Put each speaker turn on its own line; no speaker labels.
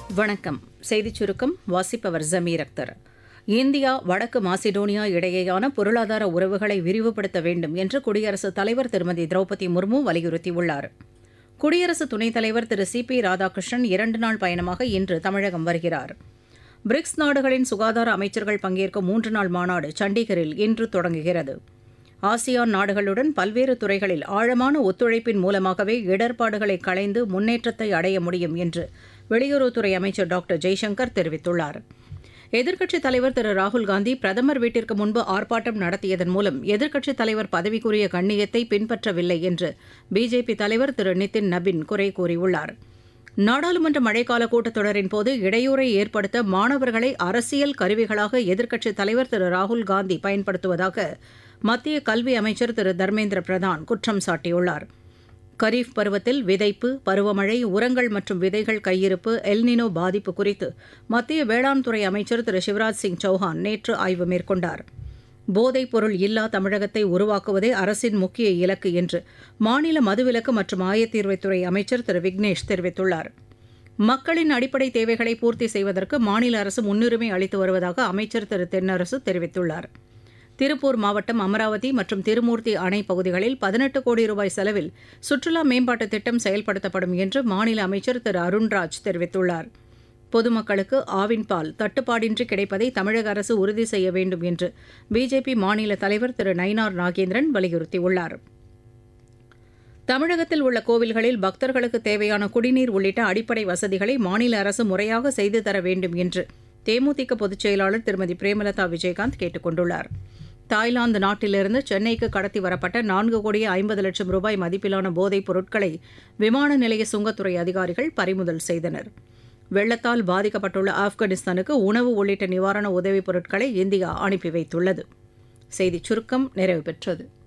வணக்கம் செய்திச் சுருக்கம் வாசிப்பவர் ஜமீர் அக்தர் இந்தியா வடக்கு மாசிடோனியா இடையேயான பொருளாதார உறவுகளை விரிவுபடுத்த வேண்டும் என்று குடியரசுத் தலைவர் திருமதி திரௌபதி முர்மு வலியுறுத்தியுள்ளார் குடியரசு துணைத் தலைவர் திரு சி பி ராதாகிருஷ்ணன் இரண்டு நாள் பயணமாக இன்று தமிழகம் வருகிறார் பிரிக்ஸ் நாடுகளின் சுகாதார அமைச்சர்கள் பங்கேற்கும் மூன்று நாள் மாநாடு சண்டிகரில் இன்று தொடங்குகிறது ஆசியான் நாடுகளுடன் பல்வேறு துறைகளில் ஆழமான ஒத்துழைப்பின் மூலமாகவே இடர்பாடுகளை களைந்து முன்னேற்றத்தை அடைய முடியும் என்று வெளியுறவுத்துறை அமைச்சர் டாக்டர் ஜெய்சங்கர் தெரிவித்துள்ளார் எதிர்க்கட்சித் தலைவர் திரு ராகுல்காந்தி பிரதமர் வீட்டிற்கு முன்பு ஆர்ப்பாட்டம் நடத்தியதன் மூலம் எதிர்க்கட்சித் தலைவர் பதவிக்குரிய கண்ணியத்தை பின்பற்றவில்லை என்று பிஜேபி தலைவர் திரு நிதின் நபின் குறை கூறியுள்ளார் நாடாளுமன்ற மழைக்கால கூட்டத்தொடரின் போது இடையூறை ஏற்படுத்த மாணவர்களை அரசியல் கருவிகளாக எதிர்க்கட்சித் தலைவர் திரு ராகுல்காந்தி பயன்படுத்துவதாக மத்திய கல்வி அமைச்சர் திரு தர்மேந்திர பிரதான் குற்றம் சாட்டியுள்ளார் கரீஃப் பருவத்தில் விதைப்பு பருவமழை உரங்கள் மற்றும் விதைகள் கையிருப்பு எல்னினோ பாதிப்பு குறித்து மத்திய வேளாண் துறை அமைச்சர் திரு சிவராஜ் சிங் சௌஹான் நேற்று ஆய்வு மேற்கொண்டார் போதைப் பொருள் இல்லா தமிழகத்தை உருவாக்குவதே அரசின் முக்கிய இலக்கு என்று மாநில மதுவிலக்கு மற்றும் ஆயத்தீர்வைத்துறை அமைச்சர் திரு விக்னேஷ் தெரிவித்துள்ளார் மக்களின் அடிப்படை தேவைகளை பூர்த்தி செய்வதற்கு மாநில அரசு முன்னுரிமை அளித்து வருவதாக அமைச்சர் திரு தென்னரசு தெரிவித்துள்ளார் திருப்பூர் மாவட்டம் அமராவதி மற்றும் திருமூர்த்தி அணை பகுதிகளில் பதினெட்டு கோடி ரூபாய் செலவில் சுற்றுலா மேம்பாட்டு திட்டம் செயல்படுத்தப்படும் என்று மாநில அமைச்சர் திரு அருண்ராஜ் தெரிவித்துள்ளார் பொதுமக்களுக்கு ஆவின் பால் தட்டுப்பாடின்றி கிடைப்பதை தமிழக அரசு உறுதி செய்ய வேண்டும் என்று பிஜேபி மாநில தலைவர் திரு நயினார் நாகேந்திரன் வலியுறுத்தியுள்ளார் தமிழகத்தில் உள்ள கோவில்களில் பக்தர்களுக்கு தேவையான குடிநீர் உள்ளிட்ட அடிப்படை வசதிகளை மாநில அரசு முறையாக செய்து தர வேண்டும் என்று தேமுதிக பொதுச் செயலாளர் திருமதி பிரேமலதா விஜயகாந்த் கேட்டுக் கொண்டுள்ளார் தாய்லாந்து நாட்டிலிருந்து சென்னைக்கு கடத்தி வரப்பட்ட நான்கு கோடியே ஐம்பது லட்சம் ரூபாய் மதிப்பிலான போதைப் பொருட்களை விமான நிலைய சுங்கத்துறை அதிகாரிகள் பறிமுதல் செய்தனர் வெள்ளத்தால் பாதிக்கப்பட்டுள்ள ஆப்கானிஸ்தானுக்கு உணவு உள்ளிட்ட நிவாரண உதவிப் பொருட்களை இந்தியா அனுப்பி வைத்துள்ளது செய்திச் சுருக்கம் நிறைவு பெற்றது